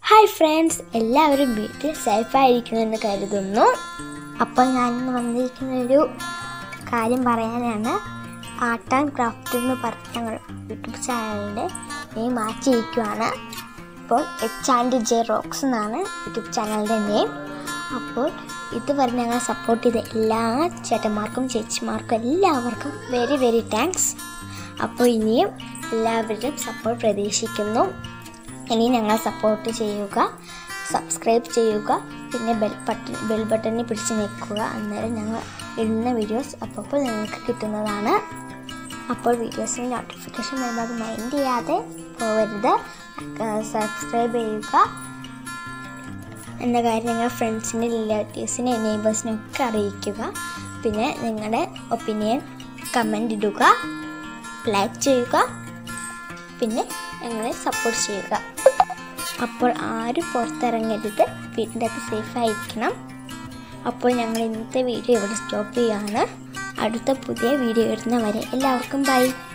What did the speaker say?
hi friends എല്ലാവരും വീട്ടിൽ സേഫായിരിക്കുമെന്ന് കരുതുന്നു അപ്പോൾ ഞാനിന്ന് വന്നിരിക്കുന്ന ഒരു കാര്യം പറയാനാണ് ആർട്ട് ആൻഡ് ക്രാഫ്റ്റ് എന്ന് പറഞ്ഞ ഞങ്ങൾ യൂട്യൂബ് ചാനലിൻ്റെ നെയിം മാറ്റിയിരിക്കുവാണ് അപ്പോൾ എച്ച് ആൻഡ് ജെ റോക്സ് എന്നാണ് യൂട്യൂബ് ചാനലിൻ്റെ നെയിം അപ്പോൾ ഇതുവരെ ഞങ്ങളെ സപ്പോർട്ട് ചെയ്ത എല്ലാ ചേട്ടന്മാർക്കും ചേച്ചിമാർക്കും എല്ലാവർക്കും വെരി വെരി താങ്ക്സ് അപ്പോൾ ഇനിയും എല്ലാവരും സപ്പോർട്ട് പ്രതീക്ഷിക്കുന്നു ഇനി ഞങ്ങളെ സപ്പോർട്ട് ചെയ്യുക സബ്സ്ക്രൈബ് ചെയ്യുക പിന്നെ ബെൽ ബട്ടൺ ബെൽ ബട്ടണിൽ പിടിച്ച് നിൽക്കുക അന്നേരം ഞങ്ങൾ ഇടുന്ന വീഡിയോസ് അപ്പോൾ നിങ്ങൾക്ക് കിട്ടുന്നതാണ് അപ്പോൾ വീഡിയോസിന് നോട്ടിഫിക്കേഷൻ വരുമ്പോൾ അത് മൈൻഡ് ചെയ്യാതെ പോകരുത് സബ്സ്ക്രൈബ് ചെയ്യുക എന്ന കാര്യം നിങ്ങൾ ഫ്രണ്ട്സിനെ റിലേറ്റീവ്സിനെ നെയ്ബേഴ്സിനെ ഒക്കെ അറിയിക്കുക പിന്നെ നിങ്ങളുടെ ഒപ്പീനിയൻ കമൻ്റ് ഇടുക ലൈക്ക് ചെയ്യുക പിന്നെ ഞങ്ങളെ സപ്പോർട്ട് ചെയ്യുക അപ്പോൾ ആരും പുറത്തിറങ്ങരുത് വീട്ടിൻ്റെ അകത്ത് സേഫായിരിക്കണം അപ്പോൾ ഞങ്ങൾ ഇന്നത്തെ വീഡിയോ ഇവിടെ സ്റ്റോപ്പ് ചെയ്യുകയാണ് അടുത്ത പുതിയ വീഡിയോ ഇടുന്ന വരെ എല്ലാവർക്കും ബൈ